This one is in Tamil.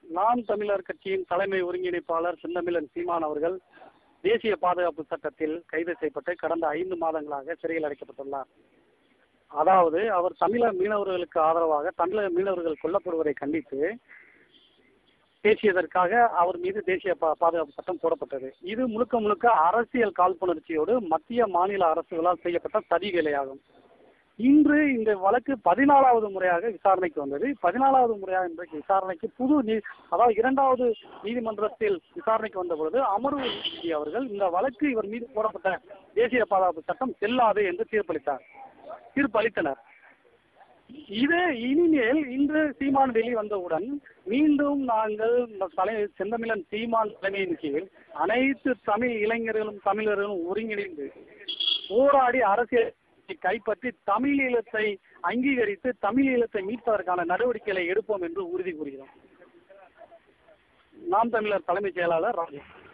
நாம் தமிழர் கட்சியின் தலைமை ஒருங்கிணைப்பாளர் செந்தமிழன் சீமான் அவர்கள் தேசிய பாதுகாப்பு சட்டத்தில் கைது செய்யப்பட்டு கடந்த ஐந்து மாதங்களாக சிறையில் அடைக்கப்பட்டுள்ளார் அதாவது அவர் தமிழக மீனவர்களுக்கு ஆதரவாக தமிழக மீனவர்கள் கொல்லப்படுவதை கண்டித்து பேசியதற்காக அவர் மீது தேசிய பா- பாதுகாப்பு சட்டம் போடப்பட்டது இது முழுக்க முழுக்க அரசியல் காழ்ப்புணர்ச்சியோடு மத்திய மாநில அரசுகளால் செய்யப்பட்ட சதி வேலையாகும் இன்று இந்த வழக்கு பதினாலாவது முறையாக விசாரணைக்கு வந்தது பதினாலாவது முறையாக இன்றைக்கு விசாரணைக்கு புது நீ அதாவது இரண்டாவது நீதிமன்றத்தில் விசாரணைக்கு வந்த பொழுது அமர்வு நீதிபதி அவர்கள் இந்த வழக்கு இவர் மீது போடப்பட்ட தேசிய பாதுகாப்பு சட்டம் செல்லாது என்று தீர்ப்பளித்தார் தீர்ப்பளித்தனர் இது இனிமேல் இன்று சீமான் வெளி வந்தவுடன் மீண்டும் நாங்கள் இந்த தலை செந்தமிழன் சீமான் தலைமையின் கீழ் அனைத்து தமிழ் இளைஞர்களும் தமிழர்களும் ஒருங்கிணைந்து போராடி அரசியல் கைப்பற்றி தமிழ் ஈழத்தை அங்கீகரித்து தமிழ் ஈழத்தை மீட்பதற்கான நடவடிக்கைகளை எடுப்போம் என்று உறுதி கூறுகிறோம் நாம் தமிழர் தலைமைச் செயலாளர் ராஜேஷ்